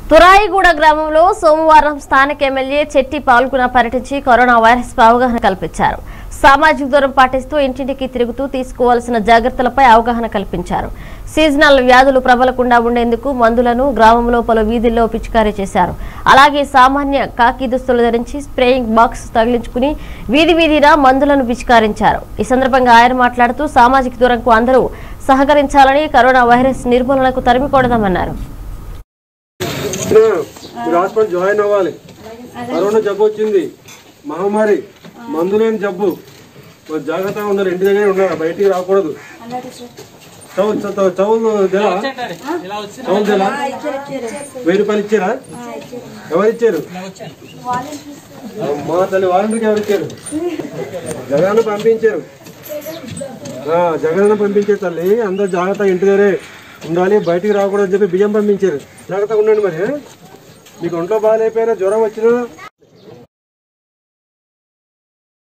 తురాయిగూడ గ్రామంలో సోమవారం స్థానిక ఎమ్మెల్యే చెట్టి పాల్గొన పర్యటించి కరోనా వైరస్ పై అవగాహన కల్పించారు సామాజిక దూరం పాటిస్తూ ఇంటింటికి తిరుగుతూ తీసుకోవాల్సిన జాగ్రత్తలపై అవగాహన కల్పించారు సీజనల్ వ్యాధులు ప్రబలకుండా ఉండేందుకు మందులను గ్రామంలో పలు వీధుల్లో పిచికారీ చేశారు అలాగే సామాన్య కాకి దుస్తులు ధరించి స్ప్రేయింగ్ బాక్స్ తగిలించుకుని వీధి వీధిన మందులను పిచికారించారు ఈ సందర్భంగా ఆయన మాట్లాడుతూ సామాజిక దూరంకు అందరూ సహకరించాలని కరోనా వైరస్ నిర్మూలనకు తరిమికొడదామన్నారు మీరు హాస్పిటల్ జాయిన్ అవ్వాలి కరోనా జబ్బు వచ్చింది మహమ్మారి మందు లేని జబ్బు మరి జాగ్రత్తగా ఉన్నారు ఇంటి దగ్గర ఉన్నారు బయటికి రాకూడదు చౌ చౌ- చౌలు జలా చౌలు జలా వెయ్యి రూపాయలు ఇచ్చారా ఎవరు ఇచ్చారు మా తల్లి వాలంటీర్కి ఎవరు ఇచ్చారు జగన్ పంపించారు ఆ, జగన్ పంపించారు తల్లి అందరు జాగ్రత్తగా ఇంటి దగ్గరే ఉండాలి బయటికి రాకూడదు అని చెప్పి బియ్యం పంపించారు జాగ్రత్తగా ఉండండి మరి మీకు ఒంట్లో బాగాలేకపోయినా జ్వరం వచ్చినా